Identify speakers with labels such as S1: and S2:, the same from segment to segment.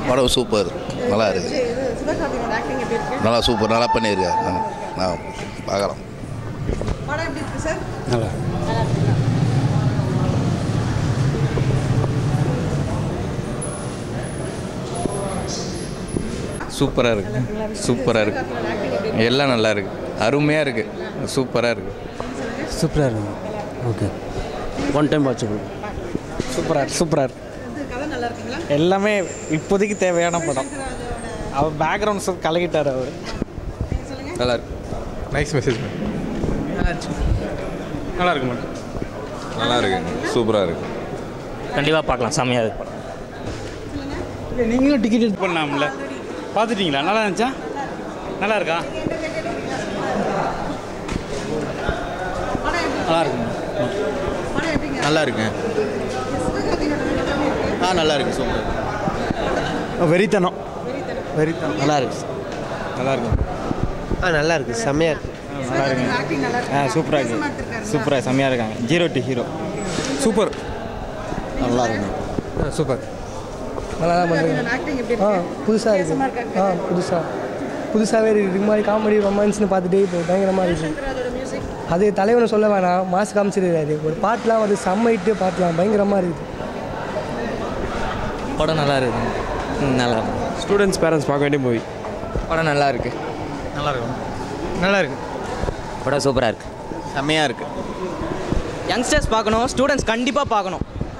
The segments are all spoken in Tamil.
S1: படம் சூப்பர் நல்லா இருக்கு
S2: இது சிவகார்த்திகோட ஆக்டிங் எப்படி இருக்கு
S1: நல்லா சூப்பர் நல்லா பண்ணியிருக்காரு நான் நான் பார்க்கலாம்
S2: படம் எப்படி இருக்கு சார்
S3: நல்லா
S4: சூப்பராக இருக்கு சூப்பராக இருக்கு
S2: ஆக்டிங் எப்படி
S4: எல்லாம் நல்லா இருக்கு அருமையாக இருக்கு சூப்பராக இருக்கு
S3: சூப்பராக இருக்கும் ஓகே ஒன் டைம் வாட்சபிள்
S5: சூப்பராக சூப்பராக
S2: இது கதை நல்லா இருக்குங்களா
S5: எல்லாமே இப்போதைக்கு தேவையான படம் அவர் பேக்ரவுண்ட்ஸ் கலக்கிட்டார் அவர்
S4: நல்லா இருக்கு
S6: நைஸ் மெசேஜ்
S5: நல்லா இருக்கு மேடம்
S6: நல்லா இருக்கு சூப்பராக இருக்கு
S7: கண்டிப்பாக பார்க்கலாம் செம்மையாக இருக்கு
S5: இல்லை நீங்களும் டிக்கெட் எடுத்து பண்ணலாம்ல பார்த்துட்டீங்களா நல்லா இருந்துச்சா நல்லா இருக்கா நல்லா இருக்கு
S2: படம் எப்படிங்க
S8: நல்லா இருக்குங்க ஆ நல்லா இருக்கு சூப்பர்
S5: வெறித்தனம் வெறித்தனம் நல்லா இருக்கு நல்லா இருக்கு
S3: ஆ நல்லா இருக்கு செம்மையாக இருக்கு
S5: நல்லா இருக்கு
S2: ஆக்டிங் நல்லா இருக்கு
S5: ஆ சூப்பராக இருக்கு
S2: வித்தியாசமா எடுத்திருக்காருங்களா?
S5: சூப்பராக செம்மையாக இருக்காங்க ஜீரோ டு ஹீரோ சூப்பர்
S3: நல்லா இருக்கு
S5: சூப்பர்
S3: நல்லா தான்
S2: சிவகார்த்திகேயன் ஆக்டிங் எப்படி
S3: ஆ
S2: இருக்கு
S3: புதுசாக
S2: வித்தியாசமா
S3: இருக்கு
S2: இருக்கா
S3: ஆ புதுசாக புதுசாகவே இருக்குது இது மாதிரி காமெடி ரொமான்ஸ்னு பார்த்துட்டே இப்போ பயங்கரமாக இருக்குது
S2: அதோட மியூசிக்
S3: அது தலைவனை சொல்ல வேணாம் மாசு காமிச்சிருக்காரு ஒரு பாட்டுலாம் ஒரு செம்ம இட்டு பாட்டுலாம் பயங்கரமாக இருக்குது
S7: படம் நல்லா இருக்கு ம், நல்லா இருக்கு
S5: ஸ்டூடெண்ட்ஸ் பேரண்ட்ஸ் பார்க்க வேண்டிய மூவி
S7: படம் நல்லா இருக்கு
S5: நல்லா இருக்கும் நல்லா இருக்கு
S7: படம் சூப்பராக இருக்கு
S8: செம்மையாக இருக்கு
S7: யங்ஸ்டர்ஸ் பார்க்கணும் ஸ்டூடெண்ட்ஸ் கண்டிப்பாக பார்க்கணும்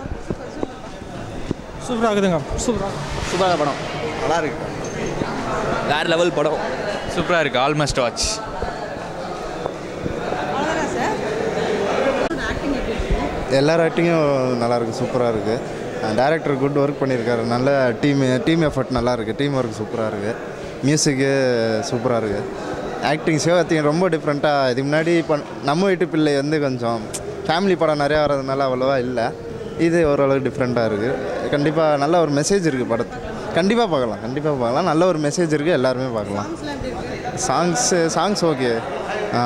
S5: சூப்பராக இருக்குதுங்க சூப்பராக
S7: சூப்பராக படம்
S8: நல்லா இருக்கு
S4: வேறு லெவல் படம் சூப்பராக இருக்கு ஆல்மோஸ்ட் வாட்ச்
S2: அவ்வளோதானா சார் ஆக்டிங் எப்படி இருக்கு
S8: எல்லார் ஆக்டிங்கும் நல்லா இருக்கு சூப்பராக இருக்கு டேரக்டர் குட் ஒர்க் பண்ணியிருக்காரு நல்ல டீம் டீம் எஃபர்ட் நல்லா இருக்கு டீம் ஒர்க் சூப்பராக இருக்கு மியூசிக்கு சூப்பராக இருக்கு ஆக்டிங் சிவகார்த்திகேயன் ரொம்ப டிஃப்ரெண்ட்டாக இதுக்கு முன்னாடி இப்போ நம்ம வீட்டு பிள்ளை வந்து கொஞ்சம் ஃபேமிலி படம் நிறையா வர்றதுனால அவ்வளோவா இல்லை இது ஓரளவுக்கு டிஃப்ரெண்ட்டாக இருக்குது கண்டிப்பாக நல்ல ஒரு மெசேஜ் இருக்குது படத்து கண்டிப்பாக பார்க்கலாம் கண்டிப்பாக பார்க்கலாம் நல்ல ஒரு மெசேஜ் இருக்குது எல்லாருமே பார்க்கலாம்
S2: சாங்ஸ்லாம் எப்படி இருக்கு
S8: சாங்ஸு சாங்ஸ் ஓகே ஆ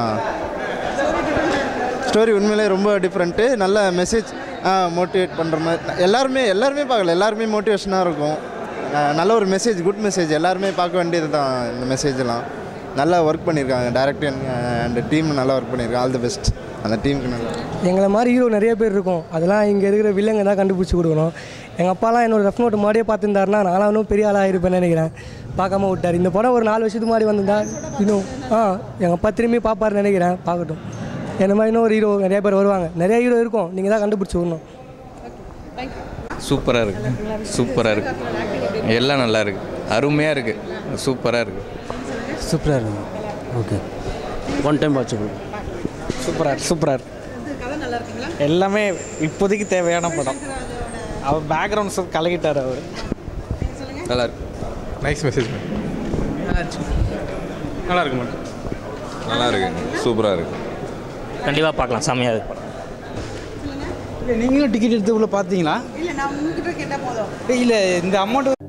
S8: ஸ்டோரி உண்மையிலே ரொம்ப டிஃப்ரெண்ட்டு நல்ல மெசேஜ் மோட்டிவேட் பண்ணுற மாதிரி எல்லாருமே எல்லாருமே பார்க்கல எல்லாருமே மோட்டிவேஷனாக இருக்கும் ஆ, நல்ல ஒரு மெசேஜ் குட் மெசேஜ் எல்லாருமே பார்க்க வேண்டியது தான் இந்த மெசேஜெல்லாம் நல்லா ஒர்க் பண்ணியிருக்காங்க டேரக்டர் அண்ட் டீம் நல்லா ஒர்க் பண்ணியிருக்காங்க ஆல் தி பெஸ்ட் அந்த டீமுக்கு நல்லா
S3: எங்களை மாதிரி ஹீரோ நிறைய பேர் இருக்கும் அதெல்லாம் இங்கே இருக்கிற வில்லங்க தான் கண்டுபிடிச்சி கொடுக்கணும் எங்கள் அப்பாலாம் என்னோட ரெஃப் நோட்டு முன்னாடியே பார்த்துருந்தாருன்னா நானும் இன்னும் பெரிய ஆளாக இருப்பேன்னு நினைக்கிறேன் பார்க்காம விட்டார் இந்த படம் ஒரு நாலு வருஷத்துக்கு முன்னாடி வந்திருந்தா இன்னும் ஆ எங்கள் அப்பா திரும்பி பார்ப்பாருன்னு நினைக்கிறேன் பார்க்கட்டும் என்ன மாதிரி இன்னும் ஒரு ஹீரோ நிறைய பேர் வருவாங்க நிறைய ஹீரோ இருக்கும் நீங்கள் தான் கண்டுபிடிச்சி விடணும்
S4: சூப்பராக இருக்கு சூப்பராக இருக்கு எல்லாம் நல்லா இருக்கு அருமையாக இருக்கு சூப்பராக இருக்கு
S3: சூப்பராக இருக்கும் ஓகே ஒன் டைம் வாட்சபிள்
S5: சூப்பராக சூப்பராக
S2: இது கதை நல்லா இருக்குங்களா
S5: எல்லாமே இப்போதைக்கு தேவையான படம் அவர் பேக்ரவுண்ட்ஸ் கலக்கிட்டார் அவர்
S4: நல்லா இருக்கு
S6: நைஸ் மெசேஜ்
S5: நல்லா இருக்கு மேடம்
S6: நல்லா இருக்கு சூப்பராக இருக்கு
S7: கண்டிப்பாக பார்க்கலாம் செம்மையாக இருக்கு படம்
S5: இல்லை நீங்களும் டிக்கெட் எடுத்து உள்ள பார்த்தீங்களா
S2: இல்லை நான் உங்ககிட்ட கேட்டால் போதும்
S5: இல்லை இந்த அமௌண்ட்